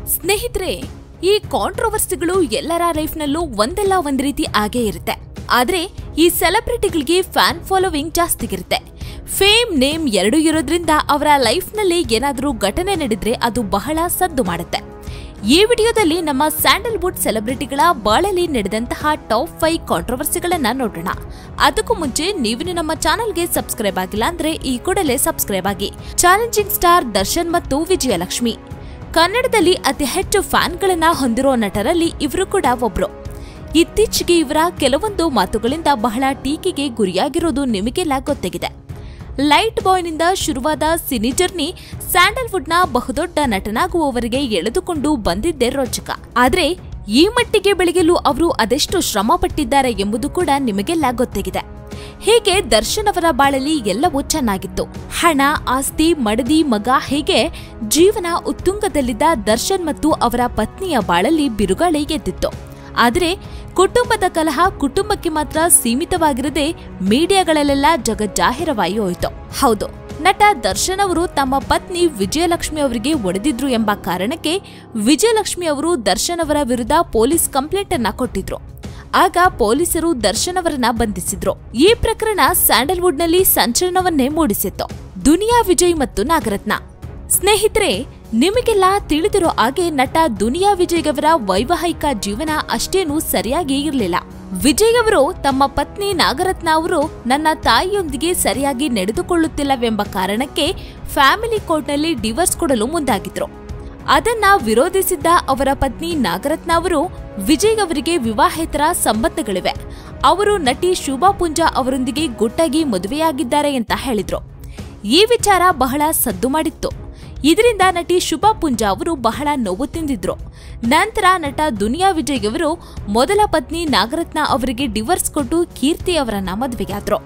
ಸ್ನೇಹಿತರೆ ಈ ಕಾಂಟ್ರವರ್ಸಿಗಳು ಎಲ್ಲರ ಲೈಫ್ನಲ್ಲೂ ಒಂದಲ್ಲ ಒಂದ್ ರೀತಿ ಆಗೇ ಇರುತ್ತೆ ಆದ್ರೆ ಈ ಸೆಲೆಬ್ರಿಟಿಗಳಿಗೆ ಫ್ಯಾನ್ ಫಾಲೋವಿಂಗ್ ಜಾಸ್ತಿಗಿರುತ್ತೆ ಫೇಮ್ ನೇಮ್ ಎರಡೂ ಇರೋದ್ರಿಂದ ಅವರ ಲೈಫ್ನಲ್ಲಿ ಏನಾದರೂ ಘಟನೆ ನಡೆದ್ರೆ ಅದು ಬಹಳ ಸದ್ದು ಮಾಡುತ್ತೆ ಈ ವಿಡಿಯೋದಲ್ಲಿ ನಮ್ಮ ಸ್ಯಾಂಡಲ್ವುಡ್ ಸೆಲೆಬ್ರಿಟಿಗಳ ಬಾಳಲ್ಲಿ ನಡೆದಂತಹ ಟಾಪ್ ಫೈವ್ ಕಾಂಟ್ರವರ್ಸಿಗಳನ್ನ ನೋಡೋಣ ಅದಕ್ಕೂ ಮುಂಚೆ ನೀವು ನಮ್ಮ ಚಾನೆಲ್ಗೆ ಸಬ್ಸ್ಕ್ರೈಬ್ ಆಗಿಲ್ಲ ಅಂದ್ರೆ ಈ ಕೂಡಲೇ ಸಬ್ಸ್ಕ್ರೈಬ್ ಆಗಿ ಚಾಲೆಂಜಿಂಗ್ ಸ್ಟಾರ್ ದರ್ಶನ್ ಮತ್ತು ವಿಜಯಲಕ್ಷ್ಮಿ ಕನ್ನಡದಲ್ಲಿ ಅತಿ ಹೆಚ್ಚು ಫ್ಯಾನ್ಗಳನ್ನ ಹೊಂದಿರೋ ನಟರಲ್ಲಿ ಇವರು ಕೂಡ ಒಬ್ರು ಇತ್ತೀಚೆಗೆ ಇವರ ಕೆಲವೊಂದು ಮಾತುಗಳಿಂದ ಬಹಳ ಟೀಕೆಗೆ ಗುರಿಯಾಗಿರೋದು ನಿಮಗೆಲ್ಲ ಗೊತ್ತಾಗಿದೆ ಲೈಟ್ ಬಾಯ್ನಿಂದ ಶುರುವಾದ ಸಿನಿ ಜರ್ನಿ ಸ್ಯಾಂಡಲ್ವುಡ್ನ ಬಹುದೊಡ್ಡ ನಟನಾಗುವವರೆಗೆ ಎಳೆದುಕೊಂಡು ಬಂದಿದ್ದೇ ರೋಚಕ ಆದ್ರೆ ಈ ಮಟ್ಟಿಗೆ ಬೆಳೆಯಲು ಅವರು ಅದೆಷ್ಟು ಶ್ರಮ ಪಟ್ಟಿದ್ದಾರೆ ಎಂಬುದು ಕೂಡ ನಿಮಗೆಲ್ಲ ಗೊತ್ತಾಗಿದೆ ಹೀಗೆ ದರ್ಶನ್ ಅವರ ಬಾಳಲ್ಲಿ ಎಲ್ಲವೂ ಚೆನ್ನಾಗಿತ್ತು ಹಣ ಆಸ್ತಿ ಮಡದಿ ಮಗ ಹೀಗೆ ಜೀವನ ಉತ್ತುಂಗದಲ್ಲಿದ್ದ ದರ್ಶನ್ ಮತ್ತು ಅವರ ಪತ್ನಿಯ ಬಾಳಲ್ಲಿ ಬಿರುಗಾಳಿ ಎದ್ದಿತ್ತು ಆದರೆ ಕುಟುಂಬದ ಕಲಹ ಕುಟುಂಬಕ್ಕೆ ಮಾತ್ರ ಸೀಮಿತವಾಗಿರದೆ ಮೀಡಿಯಾಗಳಲ್ಲೆಲ್ಲ ಜಗಜ್ಜಾಹಿರವಾಗಿ ಹೋಯಿತು ಹೌದು ನಟ ದರ್ಶನ್ ಅವರು ತಮ್ಮ ಪತ್ನಿ ವಿಜಯಲಕ್ಷ್ಮಿ ಅವರಿಗೆ ಒಡೆದಿದ್ರು ಎಂಬ ಕಾರಣಕ್ಕೆ ವಿಜಯಲಕ್ಷ್ಮಿ ಅವರು ದರ್ಶನ್ ಅವರ ವಿರುದ್ಧ ಪೊಲೀಸ್ ಕಂಪ್ಲೇಂಟ್ ಅನ್ನ ಕೊಟ್ಟಿದ್ರು ಆಗ ಪೊಲೀಸರು ದರ್ಶನ್ ಅವರನ್ನ ಬಂಧಿಸಿದ್ರು ಈ ಪ್ರಕರಣ ಸ್ಯಾಂಡಲ್ವುಡ್ನಲ್ಲಿ ಸಂಚಲನವನ್ನೇ ಮೂಡಿಸಿತ್ತು ದುನಿಯಾ ವಿಜಯ್ ಮತ್ತು ನಾಗರತ್ನ ಸ್ನೇಹಿತರೆ ನಿಮಗೆಲ್ಲ ತಿಳಿದಿರೋ ಹಾಗೆ ನಟ ದುನಿಯಾ ವಿಜಯ್ ಅವರ ವೈವಾಹಿಕ ಜೀವನ ಅಷ್ಟೇನೂ ಸರಿಯಾಗಿ ಇರಲಿಲ್ಲ ವಿಜಯ್ ಅವರು ತಮ್ಮ ಪತ್ನಿ ನಾಗರತ್ನ ಅವರು ನನ್ನ ತಾಯಿಯೊಂದಿಗೆ ಸರಿಯಾಗಿ ನಡೆದುಕೊಳ್ಳುತ್ತಿಲ್ಲವೆಂಬ ಕಾರಣಕ್ಕೆ ಫ್ಯಾಮಿಲಿ ಕೋರ್ಟ್ನಲ್ಲಿ ಡಿವೋರ್ಸ್ ಕೊಡಲು ಮುಂದಾಗಿದ್ರು ಅದನ್ನ ವಿರೋಧಿಸಿದ್ದ ಅವರ ಪತ್ನಿ ನಾಗರತ್ನ ಅವರು ವಿಜಯ್ ಅವರಿಗೆ ವಿವಾಹೇತರ ಸಂಬಂಧಗಳಿವೆ ಅವರು ನಟಿ ಶೋಭಾ ಪುಂಜಾ ಅವರೊಂದಿಗೆ ಗುಟ್ಟಾಗಿ ಮದುವೆಯಾಗಿದ್ದಾರೆ ಅಂತ ಹೇಳಿದ್ರು ಈ ವಿಚಾರ ಬಹಳ ಸದ್ದು ಮಾಡಿತ್ತು ಇದರಿಂದ ನಟಿ ಶುಭಾ ಪುಂಜಾ ಅವರು ಬಹಳ ನೋವು ತಿಂದಿದ್ರು ನಂತರ ನಟ ದುನಿಯಾ ವಿಜಯ್ ಅವರು ಮೊದಲ ಪತ್ನಿ ನಾಗರತ್ನ ಅವರಿಗೆ ಡಿವೋರ್ಸ್ ಕೊಟ್ಟು ಕೀರ್ತಿ ಅವರನ್ನ ಮದುವೆಯಾದ್ರು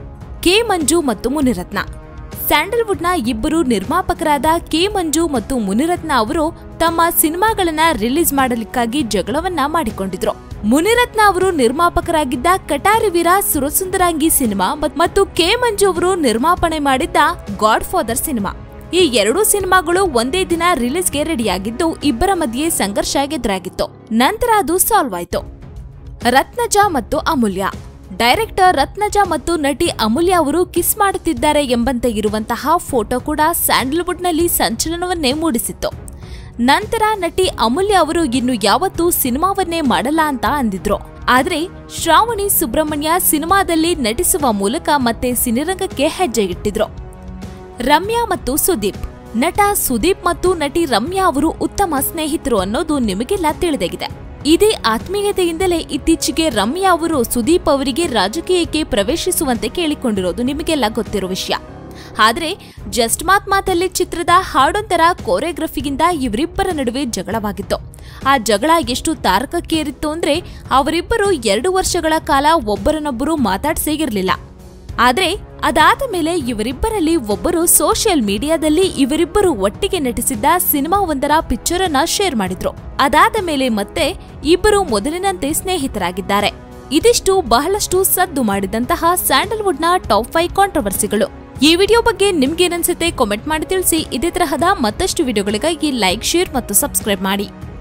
ಕೆ ಮಂಜು ಮತ್ತು ಮುನಿರತ್ನ ಸ್ಯಾಂಡಲ್ವುಡ್ನ ಇಬ್ಬರು ನಿರ್ಮಾಪಕರಾದ ಕೆ ಮಂಜು ಮತ್ತು ಮುನಿರತ್ನ ಅವರು ತಮ್ಮ ಸಿನಿಮಾಗಳನ್ನ ರಿಲೀಸ್ ಮಾಡಲಿಕ್ಕಾಗಿ ಜಗಳವನ್ನ ಮಾಡಿಕೊಂಡಿದ್ರು ಮುನಿರತ್ನ ಅವರು ನಿರ್ಮಾಪಕರಾಗಿದ್ದ ಕಟಾರಿ ವೀರ ಸುರಸುಂದರಾಂಗಿ ಸಿನಿಮಾ ಮತ್- ಮತ್ತು ಕೆ ಮಂಜು ಅವರು ನಿರ್ಮಾಪನೆ ಮಾಡಿದ್ದ ಗಾಡ್ ಫಾದರ್ ಸಿನಿಮಾ ಈ ಎರಡೂ ಸಿನಿಮಾಗಳು ಒಂದೇ ದಿನ ರಿಲೀಸ್ಗೆ ರೆಡಿಯಾಗಿದ್ದು ಇಬ್ಬರ ಮಧ್ಯೆ ಸಂಘರ್ಷ ಎದುರಾಗಿತ್ತು ನಂತರ ಅದು ಸಾಲ್ವ್ ಆಯ್ತು ರತ್ನಜ ಮತ್ತು ಅಮೂಲ್ಯ ಡೈರೆಕ್ಟರ್ ರತ್ನಜ ಮತ್ತು ನಟಿ ಅಮೂಲ್ಯ ಅವರು ಕಿಸ್ ಮಾಡುತ್ತಿದ್ದಾರೆ ಎಂಬಂತೆ ಇರುವಂತಹ ಫೋಟೋ ಕೂಡ ಸ್ಯಾಂಡಲ್ವುಡ್ನಲ್ಲಿ ಸಂಚಲನವನ್ನೇ ಮೂಡಿಸಿತ್ತು ನಂತರ ನಟಿ ಅಮೂಲ್ಯ ಅವರು ಇನ್ನು ಯಾವತ್ತೂ ಸಿನಿಮಾವನ್ನೇ ಮಾಡಲ್ಲ ಅಂತ ಅಂದಿದ್ರು ಆದ್ರೆ ಶ್ರಾವಣಿ ಸುಬ್ರಹ್ಮಣ್ಯ ಸಿನಿಮಾದಲ್ಲಿ ನಟಿಸುವ ಮೂಲಕ ಮತ್ತೆ ಸಿನಿರಂಗಕ್ಕೆ ಹೆಜ್ಜೆ ಇಟ್ಟಿದ್ರು ರಮ್ಯಾ ಮತ್ತು ಸುದೀಪ್ ನಟ ಸುದೀಪ್ ಮತ್ತು ನಟಿ ರಮ್ಯಾ ಅವರು ಉತ್ತಮ ಸ್ನೇಹಿತರು ಅನ್ನೋದು ನಿಮಗೆಲ್ಲ ತಿಳಿದಾಗಿದೆ ಇದೇ ಆತ್ಮೀಯತೆಯಿಂದಲೇ ಇತ್ತೀಚೆಗೆ ರಮ್ಯಾ ಅವರು ಸುದೀಪ್ ಅವರಿಗೆ ರಾಜಕೀಯಕ್ಕೆ ಪ್ರವೇಶಿಸುವಂತೆ ಕೇಳಿಕೊಂಡಿರೋದು ನಿಮಗೆಲ್ಲ ಗೊತ್ತಿರೋ ವಿಷಯ ಆದ್ರೆ ಜಸ್ಟ್ ಮಾತ್ ಮಾತಲ್ಲಿ ಚಿತ್ರದ ಹಾಡೊಂದರ ಕೋರಿಯೋಗ್ರಫಿಗಿಂತ ಇವರಿಬ್ಬರ ನಡುವೆ ಜಗಳವಾಗಿತ್ತು ಆ ಜಗಳ ಎಷ್ಟು ತಾರಕಕ್ಕೇರಿತ್ತು ಅಂದ್ರೆ ಅವರಿಬ್ಬರು ಎರಡು ವರ್ಷಗಳ ಕಾಲ ಒಬ್ಬರನ್ನೊಬ್ಬರು ಮಾತಾಡ್ಸೇ ಇರಲಿಲ್ಲ ಆದ್ರೆ ಅದಾದ ಮೇಲೆ ಇವರಿಬ್ಬರಲ್ಲಿ ಒಬ್ಬರು ಸೋಷಿಯಲ್ ಮೀಡಿಯಾದಲ್ಲಿ ಇವರಿಬ್ಬರು ಒಟ್ಟಿಗೆ ನಟಿಸಿದ್ದ ಸಿನಿಮಾ ಒಂದರ ಪಿಕ್ಚರ್ ಅನ್ನ ಶೇರ್ ಮಾಡಿದ್ರು ಅದಾದ ಮೇಲೆ ಮತ್ತೆ ಇಬ್ಬರು ಮೊದಲಿನಂತೆ ಸ್ನೇಹಿತರಾಗಿದ್ದಾರೆ ಇದಿಷ್ಟು ಬಹಳಷ್ಟು ಸದ್ದು ಮಾಡಿದಂತಹ ಸ್ಯಾಂಡಲ್ವುಡ್ನ ಟಾಪ್ ಫೈವ್ ಕಾಂಟ್ರವರ್ಸಿಗಳು ಈ ವಿಡಿಯೋ ಬಗ್ಗೆ ನಿಮ್ಗೇನನ್ಸುತ್ತೆ ಕಾಮೆಂಟ್ ಮಾಡಿ ತಿಳಿಸಿ ಇದೇ ತರಹದ ಮತ್ತಷ್ಟು ವಿಡಿಯೋಗಳಿಗಾಗಿ ಲೈಕ್ ಶೇರ್ ಮತ್ತು ಸಬ್ಸ್ಕ್ರೈಬ್ ಮಾಡಿ